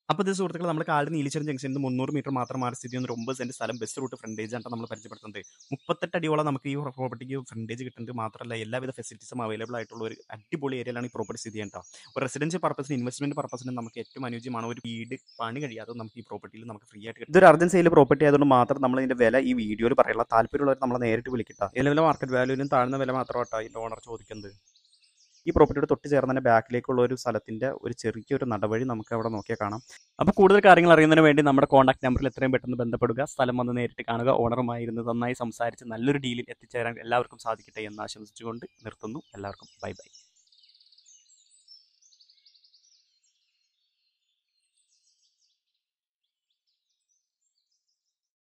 അപ്പോൾ ഇത് സുഹൃത്തുക്കളെ നമ്മൾ കാട് നീലിച്ചേരം ജംഗ്ഷനിൽ നിന്ന് മുന്നൂറ് മീറ്റർ മാത്രം മാറി സ്ഥിതി ചെയ്യുന്ന ഒരു ഒമ്പത് സെന്റ് സ്ഥലം ബസ് റൂട്ട് ഫ്രണ്ടേജ് ആണ് നമ്മൾ പരിചയപ്പെടുത്തുന്നത് മുപ്പത്തെട്ട് അടിയോളം നമുക്ക് ഈ പ്രോപ്പർട്ടിക്ക് ഫ്രണ്ടേജ് കിട്ടുന്നുണ്ട് മാത്രമല്ല എല്ലാവിധ ഫെസിലിറ്റീസും അവൈലബിൾ ആയിട്ടുള്ള ഒരു അടിപൊളി ഏരിയയിലാണ് ഈ പ്രോപ്പർട്ടി സ്ഥിതി ചെയ്യുന്നത് ഒരു റെസിഡൻഷ്യൽ പർപ്പസിന് ഇൻവെസ്റ്റ്മെന്റ് പർപ്പസിന് നമുക്ക് ഏറ്റവും അനുയോജ്യമാണ് ഒരു വീട് പണി കഴിയാതെ നമുക്ക് ഈ പ്രോപ്പർട്ടിയിൽ നമുക്ക് ഫ്രീ ആയിട്ട് കിട്ടും. ഇതൊരു അർജന്റ് സെയിൽ പ്രോപ്പർട്ടി ആയതുകൊണ്ട് മാത്രം നമ്മൾ ഇതിന്റെ വില ഈ വീഡിയോയിൽ പറയാനുള്ള താല്പര്യമുള്ളവർ നമ്മളെ നേരിട്ട് വിളിക്കട്ടോ നിലവിലെ മാർക്കറ്റ് വാല്യൂവിനും താഴ്ന്ന വില മാത്രമാട്ടോ ഇതിന്റെ ഓണർ ചോദിക്കുന്നത് ഈ പ്രോപ്പർട്ടിയുടെ തൊട്ട് ചേർന്ന് തന്നെ ബാക്കിലേക്കുള്ള ഒരു സ്ഥലത്തിന്റെ ഒരു ചെറിയൊരു നടവഴി നമുക്ക് അവിടെ നോക്കിയാൽ കാണാം അപ്പോൾ കൂടുതൽ കാര്യങ്ങൾ അറിയുന്നതിന് വേണ്ടി നമ്മുടെ കോൺടാക്ട് നമ്പറിൽ എത്രയും പെട്ടെന്ന് ബന്ധപ്പെടുക സ്ഥലം വന്ന് നേരിട്ട് കാണുക ഓണറുമായി ഇരുന്ന് നന്നായി സംസാരിച്ച് നല്ലൊരു ഡീലിൽ എത്തിച്ചേരാൻ എല്ലാവർക്കും സാധിക്കട്ടെ എന്ന് ആശംസിച്ചുകൊണ്ട് നിർത്തുന്നു എല്ലാവർക്കും ബൈ ബൈ